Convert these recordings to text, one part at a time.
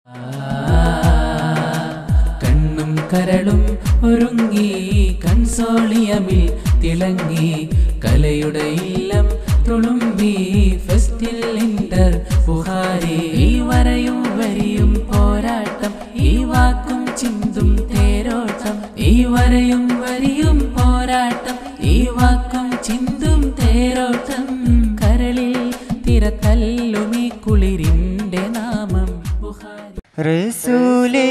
കണ്ണും കരളും ഒരുങ്ങി കൺസോളിയമിൽ തിളങ്ങി കലയുടെ ഇല്ലം തുളുമ്പി ഫെസ്റ്റിൽ ഇന്റർ ബുഹാരി ഈ വരയും വരിയും പോരാട്ടം ഈ വാക്കും ചിന്തും തേരോട്ടം ഈ വരയും വരിയും പോരാട്ടം ഈ വാക്കും ചിന്തും തേരോട്ടം കരളിൽ തിരത്തല്ലുമീ കുളിരിന്റെ നാമം ബുഹാരി റസൂലേ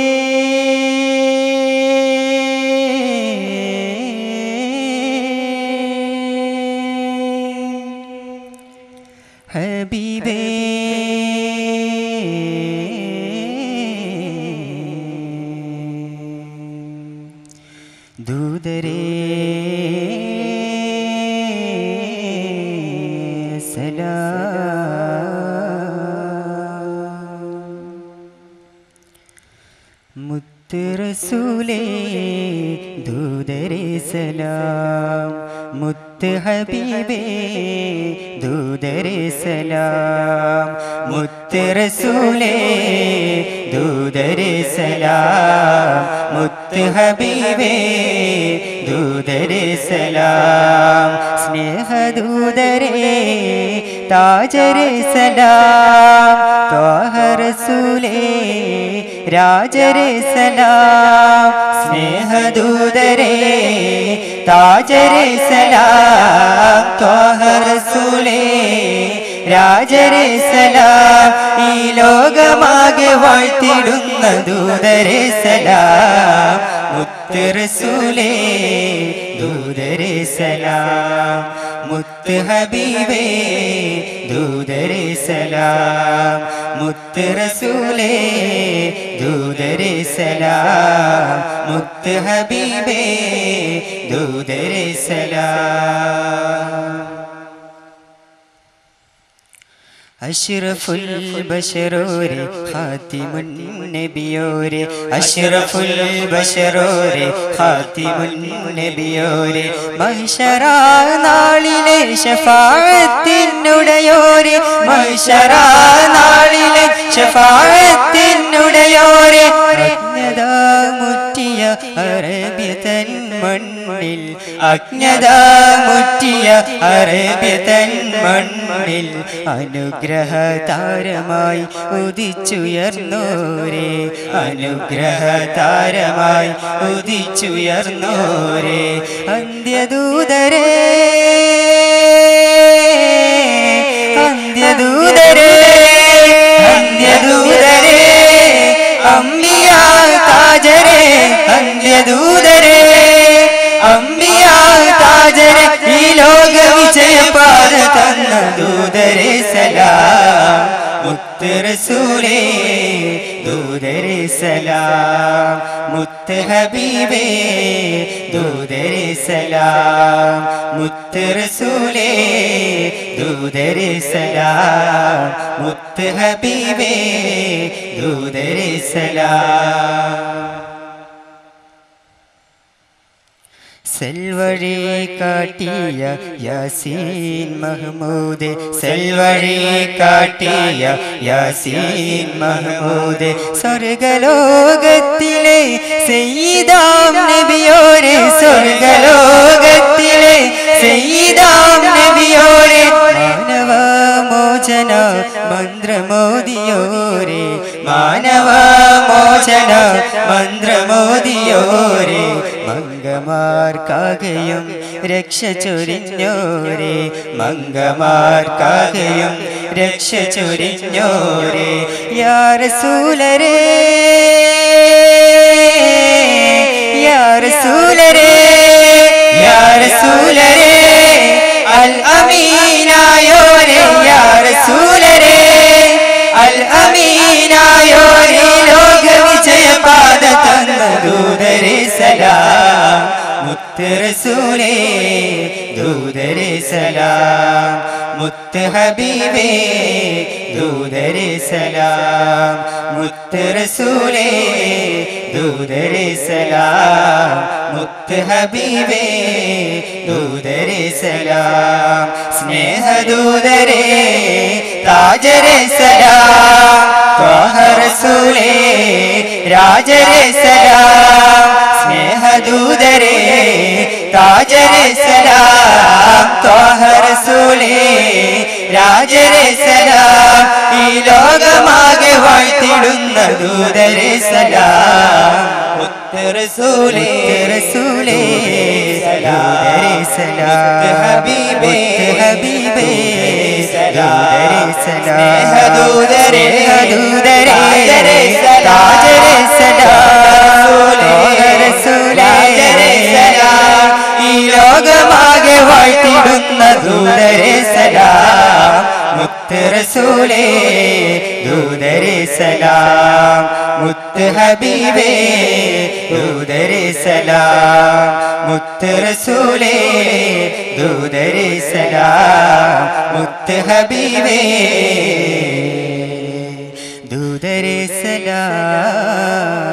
ഹബീബേ ദൂതരേ സലാം മുത്ത് റസൂലേ ദൂതരേ സലാം മുത്ത് ഹബീബേ ദൂതരേ സലാം മുത്ത് റസൂലേ ദൂതരേ സലാം മുത്ത് ഹബീബേ ദൂതരേ സലാം സ്നേഹദൂതരേ താജരേ സലാം ത്വാഹ റസൂലേ രാജരേ സലാം സ്നേഹദൂതരേ താജരേ സലാം ത്വാഹ റസൂലേ രാജരേ സലാം ഈ ലോകമാകെ വാഴ്ത്തിടുന്ന ദൂതരേ സലാം മുത്ത് റസൂലേ ദൂതരേ സലാം മുത്ത് ഹബീബേ ദൂതരേ സലാം മുത്ത് റസൂലേ ദൂതരേ സലാം മുത്ത് ഹബീബേ ദൂതരേ സലാം അഷ്റഫുൽ ബഷറോരെ ഖാതിമുൻ നബിയോരെ അഷ്റഫുൽ ബഷറോരെ ഖാതിമുൻ നബിയോരെ മഹ്ശറാ നാളിലെ ഷഫാഅത്തിനുടയോരെ മഹ്ശറാ നാളിലെ ഷഫാഅത്തിനുടയോരെ അജ്ഞതാ മുറ്റിയ അറബിയ തൻ മണ്ണിൽ അജ്ഞതാ മുറ്റിയ അറബിയ തൻ മണ്ണിൽ അനുഗ്രഹ താരമായി ഉദിച്ചുയർന്നോരെ അനുഗ്രഹ താരമായി ഉദിച്ചുയർന്നോരെ അന്ത്യദൂതരേ അന്ത്യദൂതരേ അന്ത്യദൂതരേ അമ്പിയ താജരേ അന്ത്യദൂതരേ അമ്പിയ താജരേ ഈ ലോക വിജയപാത തന്ന ദൂതരേ സലാം മുത്ത് റസൂലേ ദൂതരേ സലാം മുത്ത് ഹബീബേ ദൂതരേ സലാം മുത്ത് റസൂലേ ദൂതരേ സലാം മുത്ത് ഹബീബേ ദൂതരേ സലാം സെൽവഴി കാട്ടിയ യാസീൻ മഹ്മൂദ് സെൽവഴി കാട്ടിയ യാസീൻ മഹ്മൂദ് സ്വർഗലോകത്തിലെ സെയ്താം നബിയോരെ സ്വർഗലോകത്തിലെ സെയ്താം നബിയോരെ മാനവ മോചന മന്ത്രമോദിയോരെ മാനവ മോചന മന്ത്രമോദിയോരെ മംഗമാർക്കാകയും രക്ഷ ചൊരിഞ്ഞോരെ മംഗമാർക്കാകയും രക്ഷ ചൊരിഞ്ഞോരെ യാറസൂലരേ യാറസൂലരേ യാറസൂലരേ അൽ അമീനായോരെ യാറസൂലരേ അൽ അമീനായോരെ ലോക വിജയപാത തന്ന ദൂതരേ സലാം മുത്ത് റസൂലേ ദൂതരേ സലാം മുത്ത് ഹബീബേ ദൂതരേ സലാം മുത്ത് റസൂലേ ദൂതരേ സലാം മുത്ത് ഹബീബേ ദൂതരേ സലാം സ്നേഹദൂതരേ താജരേ സലാം ത്വാഹ റസൂലേ രാജരെ സലാം സ്നേഹദൂതരെ താജരെ സലാം ത്വാഹ റസൂലേ രാജരെ സലാം ഈ ലോകമാകെ വാഴ്ത്തിടുന്ന ദൂതരെ സലാം മുത്ത് റസൂലേ റസൂലേ ദൂതരെ സലാം ഹബീബേ ഹബീബേ ദൂതരെ സലാം സ്നേഹദൂതരെ ദൂതരെ താജരെ സലാം റസൂലേ സലാം ഈ ലോകമാകെ വാഴ്ത്തിടുന്ന ദൂതരെ സലാം മുത്ത് റസൂലേ ദൂതരെ സലാം മുത്ത് ഹബീബേ ദൂതരെ സലാം മുത്ത് റസൂലേ ദൂതരെ സലാം മുത്ത് ഹബീബേ ദൂതരെ സലാം